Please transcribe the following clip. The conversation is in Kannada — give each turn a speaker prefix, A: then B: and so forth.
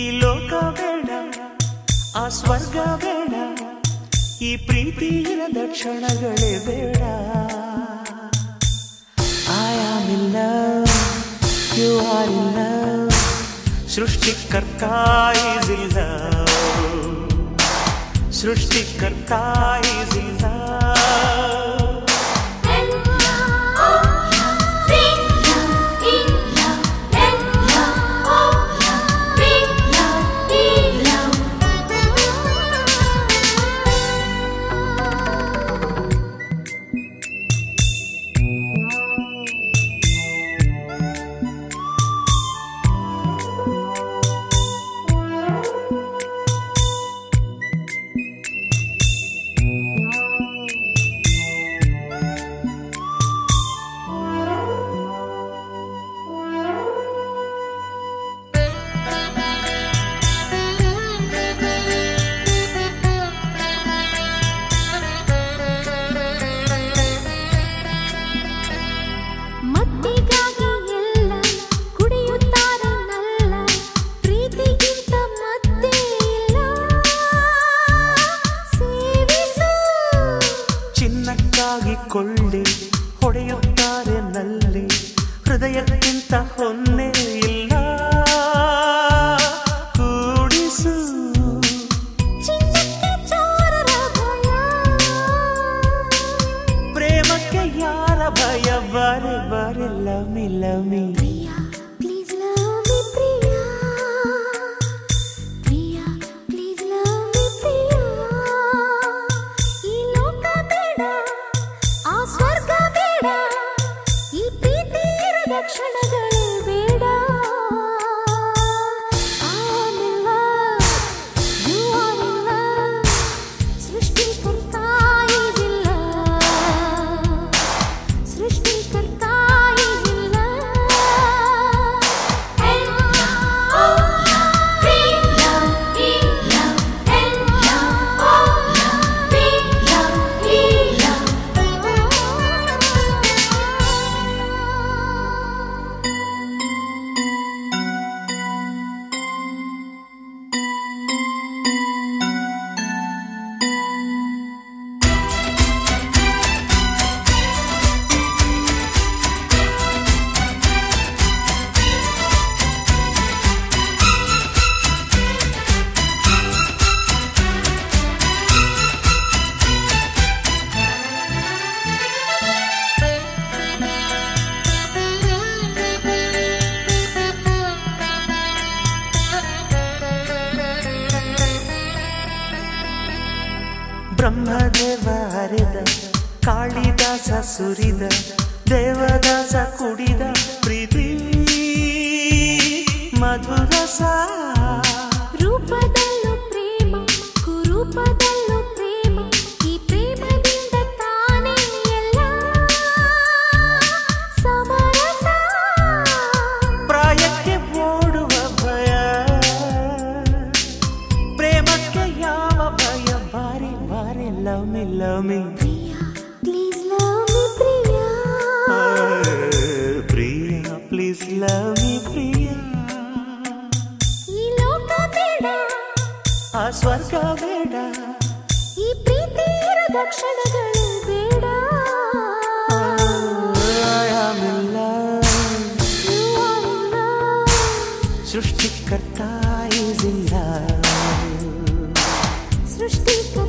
A: ಲೋಕ ಬೇಡ ಆ ಸ್ವರ್ಗ ಬೇಡ ಈ ಪ್ರೀತಿ ಇರದ ಕ್ಷಣಗಳೇ ಬೇಡ I am in love you are in love ಸೃಷ್ಟಿಕರ್ತ is in love ಸೃಷ್ಟಿಕರ್ತ is in love
B: ಮತ್ತಿಗಾಗಿ ಎಲ್ಲ ಕುಡಿಯುತ್ತಾರೆ ನಲ್ಲ ಪ್ರೀತಿಗಿಂತ ಮತ್ತೆ ಇಲ್ಲ ಸೇವಿಸು
A: ಚಿನ್ನಕ್ಕಾಗಿ ಕೊಳ್ಳಿ ಹೊಡೆಯುತ್ತಾರೆ ನಲ್ಲಿ ಹೃದಯಕ್ಕಿಂತ ಹೊನ್ನೆ ಇಲ್ಲ ಕೂಡಿಸು
B: ಚಿನ್ನಕ್ಕೆ ಚೋರರ ಭಯ
A: ಪ್ರೇಮಕ್ಕೆ ಯಾರ ಭಯ ಬಾರೆ ಬಾರೆ ಲಮಿ ಲಮಿ
B: ಪ್ರಿಯ ಪ್ಲೀಸ್ ಲವ್ ಮಿ ಪ್ರಿಯ ಪ್ರಿಯ ಪ್ಲೀಸ್ ಲವ್ ಮಿ ಪ್ರಿಯ ಈ ಲೋಕ ಬೇಡ ಆ ಸ್ವರ್ಗ ಬೇಡ ಈ ಪ್ರೀತಿ ಇರದ ಕ್ಷಣಗಳೇ ಬೇಡ I'm in love, you are in love, ಸೃಷ್ಟಿಕರ್ತ is in love. ಸೃಷ್ಟಿಕರ್ತ is in love. L O V love, E love, L O V love, E love.
A: Brahmadeva ಹರಿದ ಕಾಳಿದಾಸ ಸುರಿದ ದೇವದಾಸ ಕುಡಿದ ಪ್ರೀತಿ ಮಧುರಸ
B: ರೂಪದಲ್ಲೂ ಪ್ರೇಮ ಕುರೂಪದಲ್ಲೂ ಪ್ರೇಮ ಈ ಪ್ರೇಮದಿಂದ ತಾನೇ ಎಲ್ಲ ಸಮರಸ
A: ಪ್ರಾಯಕ್ಕೆ ಓಡುವ ಭಯ ಪ್ರೇಮಕ್ಕೆ ಯಾವ ಭಯ ಬಾರಿ ಬಾರಿ ಲವ್ಮಿ ಲವ್ಮಿ
B: ಪ್ರಿಯ ಪ್ಲೀಸ್ ಲವ್ ಮಿ ಪ್ರಿಯ
A: ಪ್ರಿಯ ಪ್ಲೀಸ್ ಲವ್ ಮಿ ಪ್ರಿಯ
B: ಈ ಲೋಕ ಬೇಡ
A: ಆ ಸ್ವರ್ಗ ಬೇಡ
B: ಈ ಪ್ರೀತಿ ಇರದ ಕ್ಷಣಗಳು ಬೇಡ
A: I am in love.
B: You are in love.
A: ಸೃಷ್ಟಿಕರ್ತ is in love
B: ಸೃಷ್ಟಿಕರ್ತ